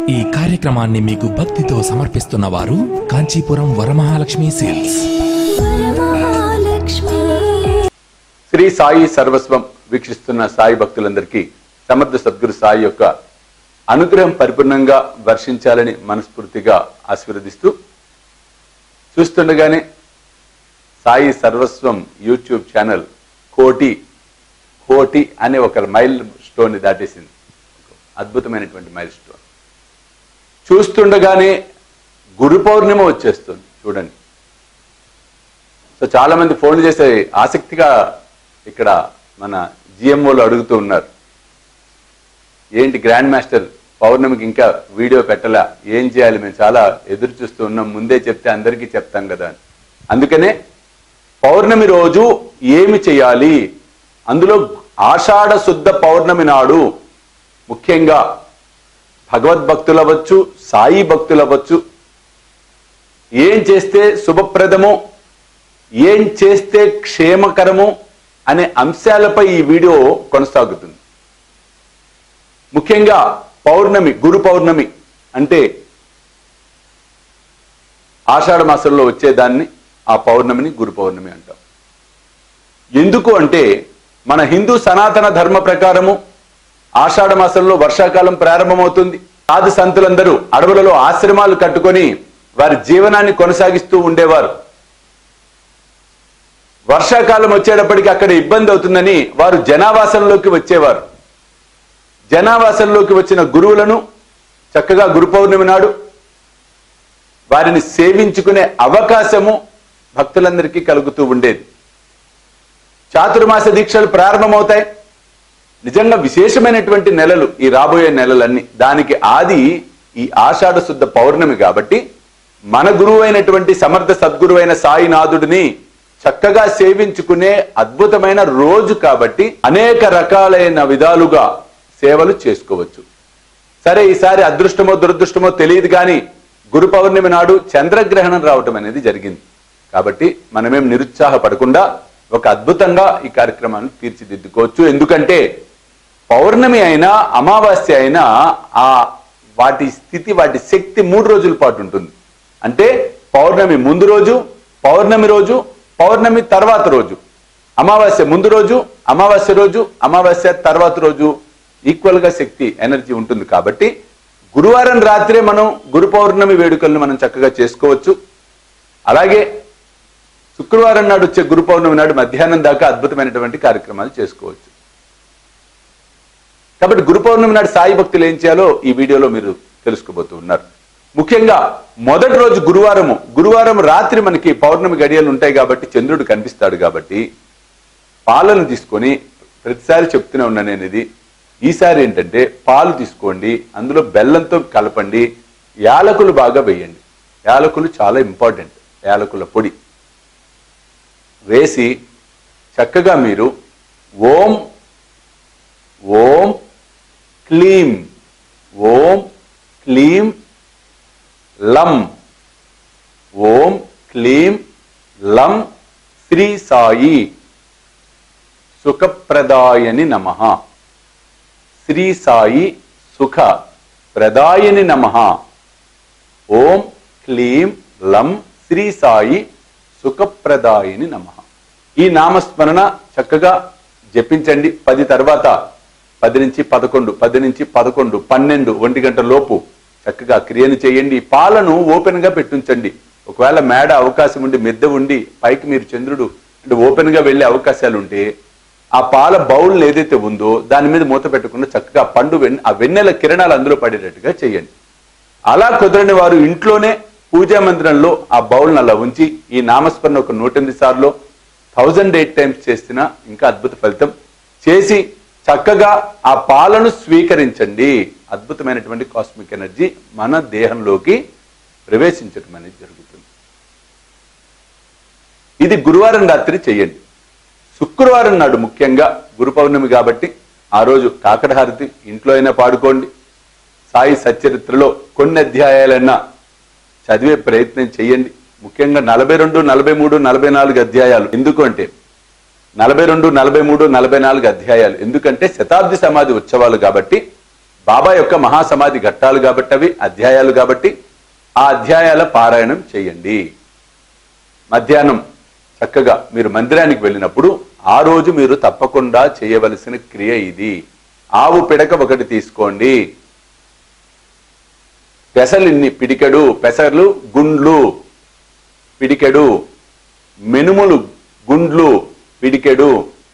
ఈ కార్యక్రమాన్ని మీకు భక్తితో సమర్పిస్తున్న వారు కాంచీపురం వరమహాలక్ష్మి సేల్స్ వరమహాలక్ష్మి శ్రీ సాయి సర్వస్వం వీక్షిస్తున్న సాయి భక్తులందరికీ సమర్థ సద్గురు సాయి యొక్క అనుగ్రహం పరిపూర్ణంగా వర్షించాలని మనస్ఫూర్తిగా ఆశీర్వదిస్తూ చూస్తుండగానే సాయి సర్వస్వం యూట్యూబ్ ఛానల్ కోటి కోటి అనే ఒక మైల్ స్టోన్ దాటేసింది అద్భుతమైనటువంటి మైల్ స్టోన్ చూస్తుండగానే గురు పౌర్ణిమ వచ్చేస్తుంది చూడండి సో చాలా మంది ఫోన్లు చేసే ఆసక్తిగా ఇక్కడ మన జిఎంఓలు అడుగుతూ ఉన్నారు ఏంటి గ్రాండ్ మాస్టర్ పౌర్ణమికి ఇంకా వీడియో పెట్టలా ఏం చేయాలి మేము చాలా ఎదురు చూస్తూ ఉన్నాం ముందే చెప్తే అందరికీ చెప్తాం కదా అని అందుకనే పౌర్ణమి రోజు ఏమి చేయాలి అందులో ఆషాఢ శుద్ధ పౌర్ణమి నాడు ముఖ్యంగా భగవద్భక్తులు అవ్వచ్చు సాయి భక్తులు అవ్వచ్చు ఏం చేస్తే శుభప్రదమో ఏం చేస్తే క్షేమకరము అనే అంశాలపై ఈ వీడియో కొనసాగుతుంది ముఖ్యంగా పౌర్ణమి గురు పౌర్ణమి అంటే ఆషాఢ మాసంలో వచ్చేదాన్ని ఆ పౌర్ణమిని గురు పౌర్ణమి అంటాం ఎందుకు అంటే మన హిందూ సనాతన ధర్మ ప్రకారము ఆషాఢ మాసంలో వర్షాకాలం ప్రారంభమవుతుంది ఆది సంతులందరూ అడవులలో ఆశ్రమాలు కట్టుకొని వారి జీవనాన్ని కొనసాగిస్తూ ఉండేవారు వర్షాకాలం వచ్చేటప్పటికి అక్కడ ఇబ్బంది అవుతుందని వారు జనావాసంలోకి వచ్చేవారు జనావాసంలోకి వచ్చిన గురువులను చక్కగా గురు పౌర్ణమి నాడు వారిని సేవించుకునే అవకాశము భక్తులందరికీ కలుగుతూ ఉండేది చాతుర్మాస దీక్షలు ప్రారంభమవుతాయి నిజంగా విశేషమైనటువంటి నెలలు ఈ రాబోయే నెలలన్నీ దానికి ఆది ఈ ఆషాఢ శుద్ధ పౌర్ణమి కాబట్టి మన గురువు అయినటువంటి సమర్థ సద్గురువైన సాయినాథుడిని చక్కగా సేవించుకునే అద్భుతమైన రోజు కాబట్టి అనేక రకాలైన విధాలుగా సేవలు చేసుకోవచ్చు సరే ఈసారి అదృష్టమో దురదృష్టమో తెలియదు కానీ గురు పౌర్ణమి నాడు చంద్రగ్రహణం రావటం అనేది జరిగింది కాబట్టి మనమేం నిరుత్సాహపడకుండా ఒక అద్భుతంగా ఈ కార్యక్రమాన్ని తీర్చిదిద్దుకోవచ్చు ఎందుకంటే పౌర్ణమి అయినా అమావాస్య అయినా ఆ వాటి స్థితి వాటి శక్తి మూడు రోజుల పాటు ఉంటుంది అంటే పౌర్ణమి ముందు రోజు పౌర్ణమి రోజు పౌర్ణమి తర్వాత రోజు అమావాస్య ముందు రోజు అమావాస్య రోజు అమావాస్య తర్వాత రోజు ఈక్వల్ గా శక్తి ఎనర్జీ ఉంటుంది కాబట్టి గురువారం రాత్రే మనం గురు పౌర్ణమి వేడుకలను మనం చక్కగా చేసుకోవచ్చు అలాగే శుక్రవారం నాడు వచ్చే గురు పౌర్ణమి నాడు మధ్యాహ్నం దాకా అద్భుతమైనటువంటి కార్యక్రమాలు చేసుకోవచ్చు కాబట్టి గురు పౌర్ణమి నాడు సాయి భక్తులు ఏం చేయాలో ఈ వీడియోలో మీరు తెలుసుకోబోతూ ఉన్నారు ముఖ్యంగా మొదటి రోజు గురువారము గురువారం రాత్రి మనకి పౌర్ణమి గడియలు ఉంటాయి కాబట్టి చంద్రుడు కనిపిస్తాడు కాబట్టి పాలను తీసుకొని ప్రతిసారి చెప్తూనే ఉన్నా నేను ఇది ఈసారి ఏంటంటే పాలు తీసుకోండి అందులో బెల్లంతో కలపండి యాలకులు బాగా వేయండి యాలకులు చాలా ఇంపార్టెంట్ యాలకుల పొడి వేసి చక్కగా మీరు ఓం ఓం క్లీం ఓం క్లీం లం ఓం క్లీం లం శ్రీ సాయి సుఖప్రదాయని నమ శ్రీ సాయి సుఖ ప్రదాయని నమ ఓం క్లీం లం శ్రీ సాయి సుఖప్రదాయని నమ ఈ నామస్మరణ చక్కగా జపించండి పది తర్వాత పది నుంచి పదకొండు పది నుంచి పదకొండు పన్నెండు ఒంటి గంట లోపు చక్కగా క్రియను చేయండి పాలను ఓపెన్ గా పెట్టించండి ఒకవేళ మేడ అవకాశం ఉండి మిద్దె ఉండి పైకి మీరు చంద్రుడు అంటే ఓపెన్ గా వెళ్ళే అవకాశాలు ఉంటే ఆ పాల బౌల్ ఏదైతే ఉందో దాని మీద మూత పెట్టకుండా చక్కగా పండు వెన్న ఆ వెన్నెల కిరణాలు అందులో పడేటట్టుగా చేయండి అలా కుదరని వారు ఇంట్లోనే పూజా మందిరంలో ఆ బౌల్ని అలా ఉంచి ఈ నామస్మరణ ఒక నూట ఎనిమిది సార్లు థౌజండ్ ఎయిట్ టైమ్స్ చేసినా ఇంకా అద్భుత ఫలితం చేసి చక్కగా ఆ పాలను స్వీకరించండి అద్భుతమైనటువంటి కాస్మిక్ ఎనర్జీ మన దేహంలోకి ప్రవేశించడం అనేది జరుగుతుంది ఇది గురువారం రాత్రి చేయండి శుక్రవారం నాడు ముఖ్యంగా గురు పౌర్ణమి కాబట్టి ఆ రోజు కాకడహారతి ఇంట్లో అయినా పాడుకోండి సాయి సచ్చరిత్రలో కొన్ని అధ్యాయాలైనా చదివే ప్రయత్నం చేయండి ముఖ్యంగా నలభై రెండు నలభై మూడు నలభై నాలుగు అధ్యాయాలు ఎందుకు అంటే నలభై రెండు నలభై మూడు నలభై నాలుగు అధ్యాయాలు ఎందుకంటే శతాబ్ది సమాధి ఉత్సవాలు కాబట్టి బాబా యొక్క మహాసమాధి ఘట్టాలు కాబట్టి అవి అధ్యాయాలు కాబట్టి ఆ అధ్యాయాల పారాయణం చేయండి మధ్యాహ్నం చక్కగా మీరు మందిరానికి వెళ్ళినప్పుడు ఆ రోజు మీరు తప్పకుండా చేయవలసిన క్రియ ఇది ఆవు పిడక ఒకటి తీసుకోండి పెసలిన్ని పిడికెడు పెసర్లు గుండ్లు పిడికెడు మెనుములు గుండ్లు పిడికెడు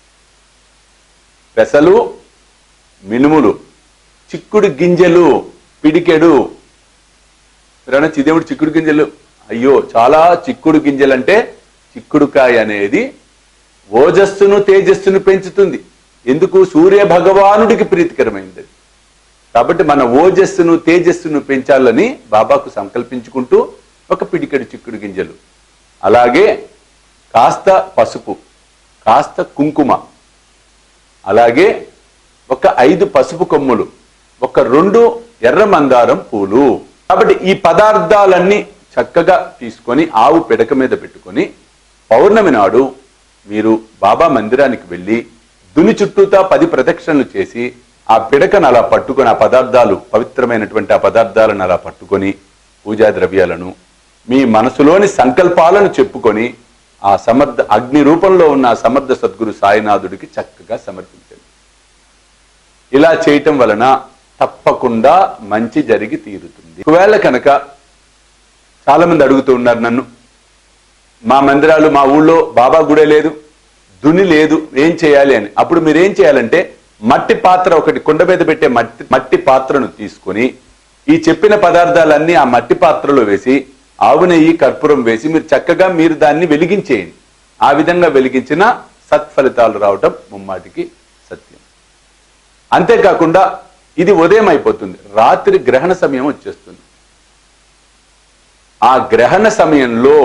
పెసలు మినుములు చిక్కుడు గింజలు పిడికెడు ఎవరైనా చిదేవుడు చిక్కుడు గింజలు అయ్యో చాలా చిక్కుడు గింజలు అంటే చిక్కుడుకాయ అనేది ఓజస్సును తేజస్సును పెంచుతుంది ఎందుకు సూర్య భగవానుడికి ప్రీతికరమైంది అది. కాబట్టి మన ఓజస్సును తేజస్సును పెంచాలని బాబాకు సంకల్పించుకుంటూ ఒక పిడికెడు చిక్కుడు గింజలు అలాగే కాస్త పసుపు కాస్త కుంకుమ అలాగే ఒక ఐదు పసుపు కొమ్ములు ఒక రెండు ఎర్ర మందారం పూలు కాబట్టి ఈ పదార్థాలన్నీ చక్కగా తీసుకొని ఆవు పిడక మీద పెట్టుకొని పౌర్ణమి నాడు మీరు బాబా మందిరానికి వెళ్ళి దుని చుట్టూతా పది ప్రదక్షిణలు చేసి ఆ పిడకను అలా పట్టుకొని ఆ పదార్థాలు పవిత్రమైనటువంటి ఆ పదార్థాలను అలా పట్టుకొని పూజా ద్రవ్యాలను మీ మనసులోని సంకల్పాలను చెప్పుకొని ఆ సమర్థ అగ్ని రూపంలో ఉన్న ఆ సమర్థ సద్గురు సాయినాథుడికి చక్కగా సమర్పించండి ఇలా చేయటం వలన తప్పకుండా మంచి జరిగి తీరుతుంది ఒకవేళ కనుక చాలా మంది అడుగుతూ ఉన్నారు నన్ను మా మందిరాలు మా ఊళ్ళో బాబా గుడే లేదు దుని లేదు ఏం చేయాలి అని అప్పుడు మీరు ఏం చేయాలంటే మట్టి పాత్ర ఒకటి కుండ మీద పెట్టే మట్టి మట్టి పాత్రను తీసుకొని ఈ చెప్పిన పదార్థాలన్నీ ఆ మట్టి పాత్రలో వేసి ఆవు నెయ్యి కర్పూరం వేసి మీరు చక్కగా మీరు దాన్ని వెలిగించేయండి ఆ విధంగా వెలిగించిన సత్ఫలితాలు రావటం ముమ్మాటికి సత్యం అంతేకాకుండా ఇది ఉదయం అయిపోతుంది రాత్రి గ్రహణ సమయం వచ్చేస్తుంది ఆ గ్రహణ సమయంలో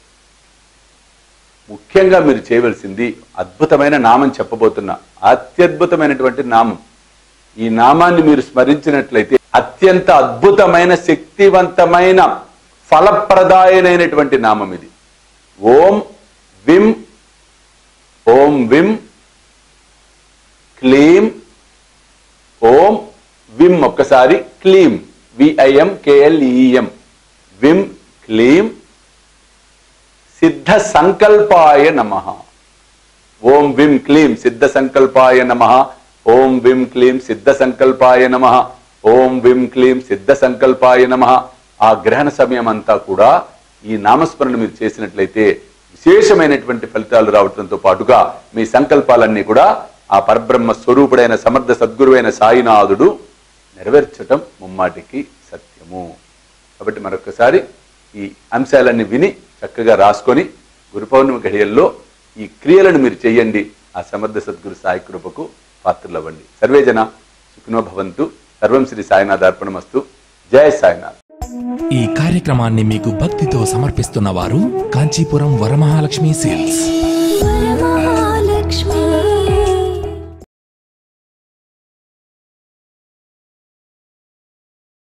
ముఖ్యంగా మీరు చేయవలసింది అద్భుతమైన నామం చెప్పబోతున్నా అత్యద్భుతమైనటువంటి నామం ఈ నామాన్ని మీరు స్మరించినట్లయితే అత్యంత అద్భుతమైన శక్తివంతమైన ఫలప్రదాయనైనటువంటి నామం ఇది ఓం విం ఓం విం క్లీం ఓం విమ్ ఒక్కసారి క్లీం విఐఎం కేఎల్ఈఎం విమ్ క్లీం సిద్ధ సంకల్పాయ నమ ఓం విం క్లీం సిద్ధ సంకల్పాయ నమ ఓం విం క్లీం సిద్ధ సంకల్పాయ నమ ఓం విం క్లీం సిద్ధ సంకల్పాయ నమ ఆ గ్రహణ సమయం అంతా కూడా ఈ నామస్మరణ మీరు చేసినట్లయితే విశేషమైనటువంటి ఫలితాలు రావడంతో పాటుగా మీ సంకల్పాలన్నీ కూడా ఆ పరబ్రహ్మ స్వరూపుడైన సమర్థ సద్గురువైన సాయినాథుడు నెరవేర్చటం ముమ్మాటికి సత్యము కాబట్టి మరొకసారి ఈ అంశాలన్నీ విని చక్కగా రాసుకొని గురు పౌర్ణమి ఘడియల్లో ఈ క్రియలను మీరు చేయండి ఆ సమర్థ సద్గురు సాయి కృపకు పాత్రలవ్వండి సర్వే జన సుఖినో భవంతు సర్వం శ్రీ సాయినాథ్ అర్పణమస్తు జయ సాయినాథ్ ఈ కార్యక్రమాన్ని మీకు భక్తితో సమర్పిస్తున్న వారు కాంచీపురం వరమహాలక్ష్మి సేల్స్